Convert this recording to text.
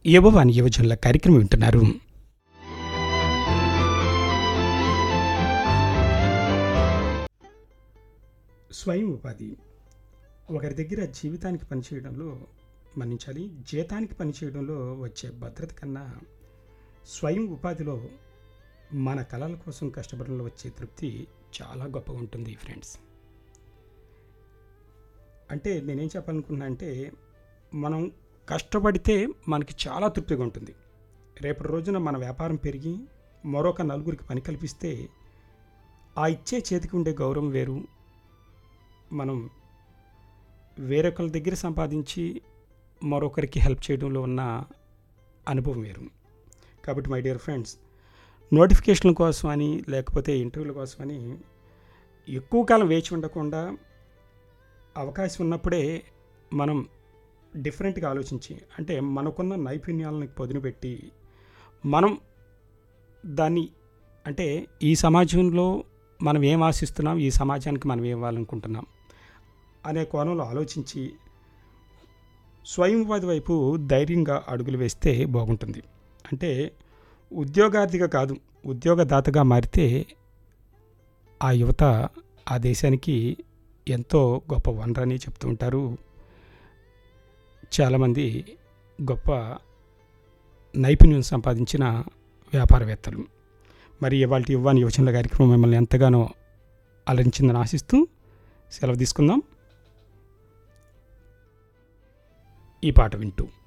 యువవాణి యువజనుల కార్యక్రమం వింటున్నారు స్వయం ఉపాధి ఒకరి దగ్గర జీవితానికి పనిచేయడంలో మన్నించాలి జీతానికి పనిచేయడంలో వచ్చే భద్రత కన్నా స్వయం ఉపాధిలో మన కళల కోసం కష్టపడంలో వచ్చే తృప్తి చాలా గొప్పగా ఉంటుంది ఫ్రెండ్స్ అంటే నేనేం చెప్పాలనుకున్నా అంటే మనం కష్టపడితే మనకి చాలా తృప్తిగా ఉంటుంది రేపటి రోజున మన వ్యాపారం పెరిగి మరొక నలుగురికి పని కల్పిస్తే ఆ ఇచ్చే చేతికి ఉండే గౌరవం వేరు మనం వేరొకరి దగ్గర సంపాదించి మరొకరికి హెల్ప్ చేయడంలో ఉన్న అనుభవం వేరు కాబట్టి మై డియర్ ఫ్రెండ్స్ నోటిఫికేషన్ల కోసం అని లేకపోతే ఇంటర్వ్యూల కోసం అని ఎక్కువ కాలం వేచి ఉండకుండా అవకాశం ఉన్నప్పుడే మనం డిఫరెంట్గా ఆలోచించి అంటే మనకున్న నైపుణ్యాలను పొదును పెట్టి మనం దాన్ని అంటే ఈ సమాజంలో మనం ఏం ఆశిస్తున్నాం ఈ సమాజానికి మనం ఏం ఇవ్వాలనుకుంటున్నాం అనే కోణంలో ఆలోచించి స్వయం ఉపాధి వైపు ధైర్యంగా అడుగులు వేస్తే బాగుంటుంది అంటే ఉద్యోగార్థిగా కాదు ఉద్యోగదాతగా మారితే ఆ యువత ఆ దేశానికి ఎంతో గొప్ప వనరని చెప్తూ ఉంటారు చాలామంది గొప్ప నైపుణ్యం సంపాదించిన వ్యాపారవేత్తలు మరి ఇవాళ యువాని యువచనల కార్యక్రమం మిమ్మల్ని ఎంతగానో అలరించిందని ఆశిస్తూ సెలవు తీసుకుందాం ఈ పాట వింటూ